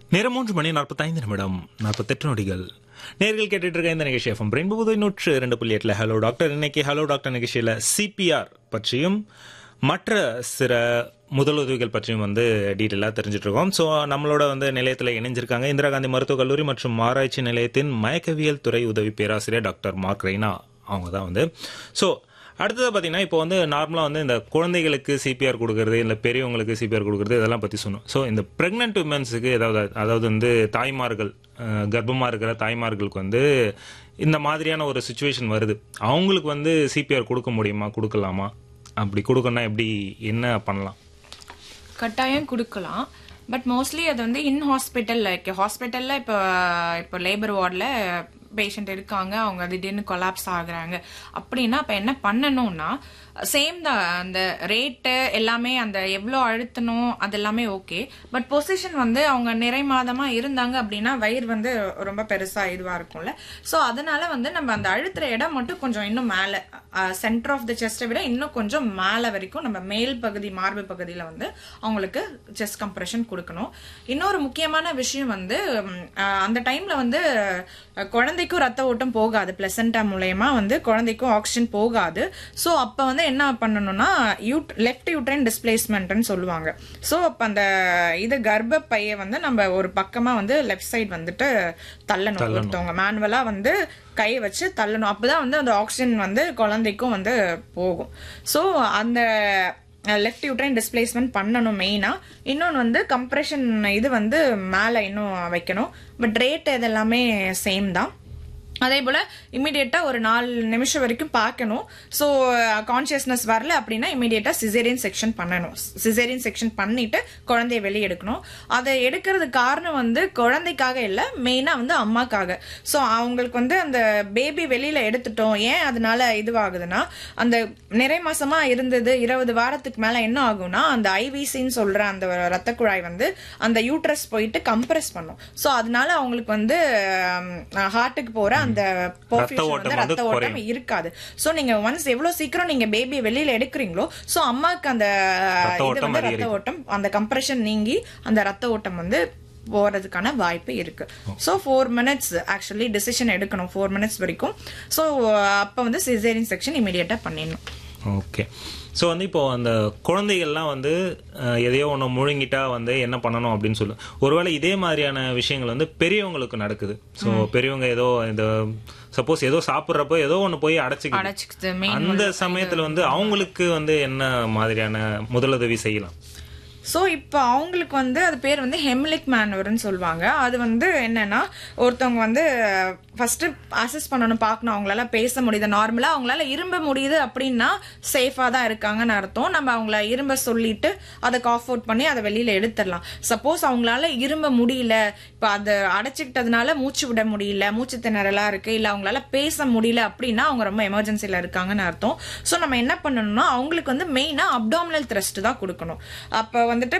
நேரம் மூன்று மணி நாற்பத்தைந்து நிமிடம் நாற்பத்தெட்டு நொடிகள் நேர்கள் கேட்டுட்டு இருக்க இந்த நிகழ்ச்சி எஃப்எம் ரெயின்போ புதுவை நூற்று ரெண்டு புள்ளி எட்டுல ஹலோ டாக்டர் இன்னைக்கு ஹலோ டாக்டர் நிகழ்ச்சியில சிபிஆர் பற்றியும் மற்ற சில முதலுதவிகள் பற்றியும் வந்து டீட்டெயிலாக தெரிஞ்சுட்டு இருக்கோம் ஸோ நம்மளோட வந்து நிலையத்தில் இணைஞ்சிருக்காங்க இந்திரா காந்தி மருத்துவக் கல்லூரி மற்றும் ஆராய்ச்சி நிலையத்தின் மயக்கவியல் துறை உதவி பேராசிரியர் டாக்டர் மார்க் ரெய்னா அவங்க தான் வந்து ஸோ அடுத்தது பார்த்தீங்கன்னா இப்போ வந்து நார்மலாக வந்து இந்த குழந்தைகளுக்கு சிபிஆர் கொடுக்கறது இல்லை பெரியவங்களுக்கு சிபிஆர் கொடுக்கறது இதெல்லாம் பற்றி சொன்னோம் ஸோ இந்த ப்ரெக்னென்ட் உமன்ஸுக்கு ஏதாவது அதாவது வந்து தாய்மார்கள் அஹ், கர்ப்பமா இருக்கிற தாய்மார்களுக்கு வந்து இந்த மாதிரியான ஒரு சுச்சுவேஷன் வருது அவங்களுக்கு வந்து சிபிஆர் கொடுக்க முடியுமா கொடுக்கலாமா அப்படி கொடுக்கணும்னா எப்படி என்ன பண்ணலாம் கட்டாயம் கொடுக்கலாம் பட் மோஸ்ட்லி அது வந்து இன் ஹாஸ்பிட்டல் லைக் ஹாஸ்பிட்டல்ல இப்போ இப்போ லேபர் வார்டில் பேஷண்ட் இருக்காங்க அவங்க திடீர்னு கொலாப்ஸ் ஆகுறாங்க அப்படின்னா அப்போ என்ன பண்ணணும்னா சேம் தான் அந்த ரேட்டு எல்லாமே அந்த எவ்வளோ அழுத்தணும் அது எல்லாமே ஓகே பட் பொசிஷன் வந்து அவங்க நிறை மாதமா இருந்தாங்க அப்படின்னா வயிறு வந்து ரொம்ப பெருசா இதுவா இருக்கும்ல ஸோ அதனால வந்து நம்ம அந்த அழுத்துற இடம் மட்டும் கொஞ்சம் இன்னும் மேலே சென்டர் ஆஃப் த செஸ்ட்டை விட இன்னும் கொஞ்சம் மேலே வரைக்கும் நம்ம மேல் பகுதி மார்பு பகுதியில் வந்து அவங்களுக்கு செஸ்ட் கம்ப்ரெஷன் கொடுக்கணும் இன்னொரு முக்கியமான விஷயம் வந்து ம், அஹ், அந்த டைம்ல வந்து அஹ், குழந்தைக்கும் ரத்த ஓட்டம் போகாது பிளசண்டா மூலயமா வந்து குழந்தைக்கும் ஆக்சிஜன் போகாது ஸோ அப்போ வந்து என்ன பண்ணணும்னா யூட் லெஃப்ட் யூட்ரைன் டிஸ்பிளேஸ்மெண்ட்னு சொல்லுவாங்க ஸோ அப்போ அந்த இது கர்ப்பப்பையை வந்து நம்ம ஒரு பக்கமா வந்து லெஃப்ட் சைடு வந்துட்டு தள்ளணும் ஒருத்தவங்க மேனுவலா வந்து கை வச்சு தள்ளணும் அப்பதான் வந்து அந்த ஆக்சிஜன் வந்து குழந்தைக்கும் வந்து போகும் ஸோ அந்த லெஃப்ட் யூட்ரைன் டிஸ்பிளேஸ்மெண்ட் பண்ணணும் மெயினாக இன்னொன்று வந்து கம்ப்ரெஷன் இது வந்து மேலே இன்னும் வைக்கணும் பட் ரேட் இதெல்லாமே சேம் தான் அதே போல் இம்மிடியேட்டாக ஒரு நாலு நிமிஷம் வரைக்கும் பார்க்கணும் ஸோ கான்ஷியஸ்னஸ் வரல அப்படின்னா இம்மிடியேட்டாக சிசேரியன் செக்ஷன் பண்ணணும் சிசேரியன் செக்ஷன் பண்ணிட்டு குழந்தைய வெளியே எடுக்கணும் அதை எடுக்கிறதுக்கு காரணம் வந்து குழந்தைக்காக இல்லை மெயினாக வந்து அம்மாக்காக ஸோ அவங்களுக்கு வந்து அந்த பேபி வெளியில் எடுத்துட்டோம் ஏன் அதனால இதுவாகுதுன்னா அந்த நிறை மாசமா இருந்தது இருபது வாரத்துக்கு மேலே என்ன ஆகும்னா அந்த ஐவிசின்னு சொல்கிற அந்த ரத்த குழாய் வந்து அந்த யூட்ரஸ் போயிட்டு கம்ப்ரெஸ் பண்ணும் ஸோ அதனால அவங்களுக்கு வந்து ஹார்ட்டுக்கு போற அந்த perfusion ஓட்டம் வந்து வந்து ரத்த ஓட்டம் இருக்காது ஸோ நீங்க ஒன்ஸ் எவ்வளவு சீக்கிரம் நீங்க பேபி வெளியில எடுக்கிறீங்களோ ஸோ அம்மாக்கு அந்த ரத்த இது ஓட்டம் வந்து ரத்த அதிகரிக்கும். ஓட்டம் அந்த கம்ப்ரெஷன் நீங்கி அந்த ரத்த ஓட்டம் வந்து போறதுக்கான வாய்ப்பு இருக்கு so four minutes actually decision எடுக்கணும் ஃபோர் மினிட்ஸ் வரைக்கும் ஸோ அப்போ வந்து சிசேரியன் செக்ஷன் இமீடியட்டா பண்ணிடணும் ஓகே ஸோ வந்து இப்போ அந்த குழந்தைகள்லாம் வந்து அஹ், எதையோ ஒன்று முழுங்கிட்டா வந்து என்ன பண்ணணும் அப்படின்னு சொல்லு ஒருவேளை இதே மாதிரியான விஷயங்கள் வந்து பெரியவங்களுக்கு நடக்குது ஸோ பெரியவங்க ஏதோ இந்த சப்போஸ் ஏதோ சாப்பிட்றப்போ ஏதோ ஒன்று போய் அடைச்சிக்கிது அடைச்சிக்குது மெயின் அந்த சமயத்துல வந்து அவங்களுக்கு வந்து என்ன மாதிரியான முதலுதவி செய்யலாம் ஸோ இப்போ அவங்களுக்கு வந்து அது பேர் வந்து ஹெம்லிக் மேனுவர்னு சொல்லுவாங்க அது வந்து என்னன்னா ஒருத்தவங்க வந்து ஃபர்ஸ்ட் அசஸ் பண்ணணும் பார்க்கணும் அவங்களால பேச முடியுது நார்மலாக அவங்களால இரும்ப முடியுது அப்படின்னா சேஃபாக தான் இருக்காங்கன்னு அர்த்தம் நம்ம அவங்கள இரும்ப சொல்லிட்டு அதை காஃப் அவுட் பண்ணி அதை வெளியில எடுத்துடலாம் சப்போஸ் அவங்களால இரும்ப முடியல இப்போ அதை அடைச்சிக்கிட்டதுனால மூச்சு விட முடியல மூச்சு திணறலா இருக்கு இல்லை அவங்களால பேச முடியல அப்படின்னா அவங்க ரொம்ப எமர்ஜென்சியில் இருக்காங்கன்னு அர்த்தம் ஸோ நம்ம என்ன பண்ணணும்னா அவங்களுக்கு வந்து மெயினாக அப்டாமினல் த்ரஸ்ட் தான் கொடுக்கணும் அப்போ வந்துட்டு